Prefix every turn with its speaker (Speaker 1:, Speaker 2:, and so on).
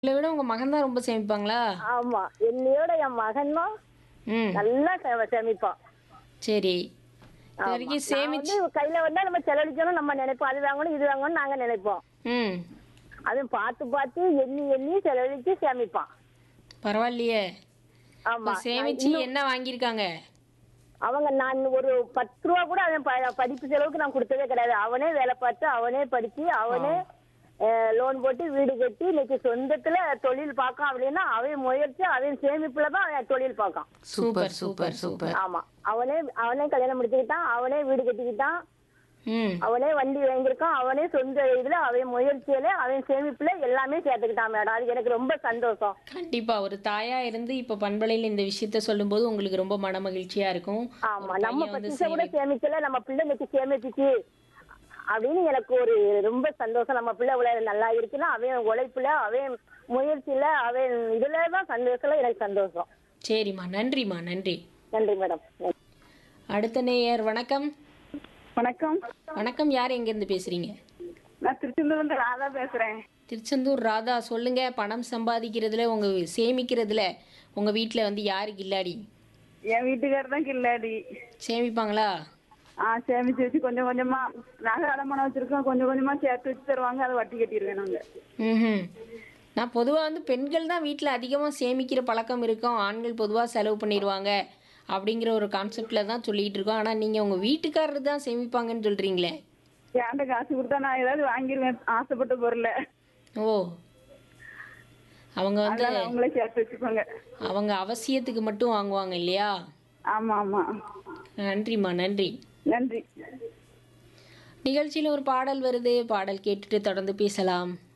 Speaker 1: உங்களை விட உங்க மகன் தான் ரொம்ப சேமிப்பாங்களா
Speaker 2: ஆமா என்னையோட என் மகனும்
Speaker 1: ம்
Speaker 2: நல்லா சே- சேமிப்பான்
Speaker 1: சரி இது
Speaker 2: ஆமா.
Speaker 1: வரைக்கும்
Speaker 2: நான்
Speaker 1: சேமிச்சு
Speaker 2: வந்து கையில வந்தா நம்ம செலவழிக்கணும் நம்ம நினைப்போம் அது வாங்கணும் இது வாங்கணும் நாங்க நினைப்போம்
Speaker 1: ம்
Speaker 2: அதுவும் பார்த்து பார்த்து எண்ணி எண்ணி செலவழிச்சு சேமிப்பான்
Speaker 1: பரவாயில்லையே
Speaker 2: ஆமா
Speaker 1: இப்ப சேமிச்சு என்ன வாங்கியிருக்காங்க
Speaker 2: அவங்க நான் ஒரு பத்து ரூபா கூட அவன் ப- படிப்பு செலவுக்கு நான் கொடுத்ததே கிடையாது அவனே வேலை பார்த்து அவனே படிச்சு அவனே லோன் போட்டு வீடு கட்டி இன்னைக்கு சொந்தத்துல தொழில் பார்க்கான் அப்படின்னா அவன் முயற்சி அவன் சேமிப்புல தான் அவன் தொழில் பார்க்கான்
Speaker 1: சூப்பர் சூப்பர் சூப்பர்
Speaker 2: ஆமா அவனே அவனே கல்யாணம் முடிச்சுக்கிட்டான் அவனே வீடு கட்டிக்கிட்டான்
Speaker 1: ம்
Speaker 2: அவனே வண்டி வாங்கியிருக்கான் அவனே சொந்த இதுல அவன் முயற்சியில அவன் சேமிப்புல எல்லாமே சேர்த்துக்கிட்டான் மேடம் அது எனக்கு ரொம்ப சந்தோஷம்
Speaker 1: கண்டிப்பா ஒரு தாயா இருந்து இப்ப பண்பலையில் இந்த விஷயத்த சொல்லும்போது உங்களுக்கு ரொம்ப மன மகிழ்ச்சியா இருக்கும்
Speaker 2: ஆமா
Speaker 1: ஒரு
Speaker 2: நம்ம
Speaker 1: பையன் வந்து
Speaker 2: பத்திச கூட
Speaker 1: சேமி-
Speaker 2: சேமிக்கல நம்ம பிள்ளை இன்னைக்கு சேமிச்சிச்சு அப்படின்னு எனக்கு ஒரு ரொம்ப சந்தோஷம் நம்ம பிள்ளை இவ்வளவு நல்லா இருக்குன்னா அவன் உழைப்புல அவன் முயற்சியில அவன் இதுல தான் சந்தோஷம் எனக்கு சந்தோஷம்
Speaker 1: சரிம்மா நன்றிம்மா நன்றி
Speaker 2: நன்றி மேடம்
Speaker 1: அடுத்த நேயர் வணக்கம்
Speaker 3: வணக்கம்
Speaker 1: வணக்கம் யார் எங்க இருந்து பேசுறீங்க
Speaker 3: நான் திருச்செந்தூர்ல இருந்து ராதா பேசுறேன்
Speaker 1: திருச்செந்தூர் ராதா சொல்லுங்க பணம் சம்பாதிக்கிறதுல உங்க சேமிக்கிறதுல உங்க வீட்ல வந்து யாரு கில்லாடி
Speaker 3: என் வீட்டுக்காரர் தான் கில்லாடி
Speaker 1: சேமிப்பாங்களா
Speaker 3: ஆ சேமிச்சு வச்சு கொஞ்சம் கொஞ்சமா நகை அடமானம் வச்சிருக்கோம் கொஞ்சம் கொஞ்சமா சேர்த்து வச்சு தருவாங்க அதை வட்டி கட்டிடுவேன் நாங்க
Speaker 1: ம் நான் பொதுவாக வந்து பெண்கள் தான் வீட்டில் அதிகமாக சேமிக்கிற பழக்கம் இருக்கும் ஆண்கள் பொதுவாக செலவு பண்ணிடுவாங்க அப்படிங்கிற ஒரு கான்செப்டில் தான் சொல்லிட்டு இருக்கோம் ஆனால் நீங்கள் உங்கள் வீட்டுக்காரர் தான் சேமிப்பாங்கன்னு சொல்கிறீங்களே
Speaker 3: என்கிட்ட காசு கொடுத்தா நான் ஏதாவது வாங்கிடுவேன் ஆசைப்பட்ட பொருளை
Speaker 1: ஓ அவங்க வந்து
Speaker 3: அதனால அவங்களே சேர்த்து வச்சுக்கோங்க
Speaker 1: அவங்க அவசியத்துக்கு மட்டும் வாங்குவாங்க இல்லையா
Speaker 3: ஆமா ஆமா
Speaker 1: நன்றிம்மா நன்றி
Speaker 3: நன்றி
Speaker 1: நிகழ்ச்சியில் ஒரு பாடல் வருது பாடல் கேட்டுட்டு தொடர்ந்து பேசலாம்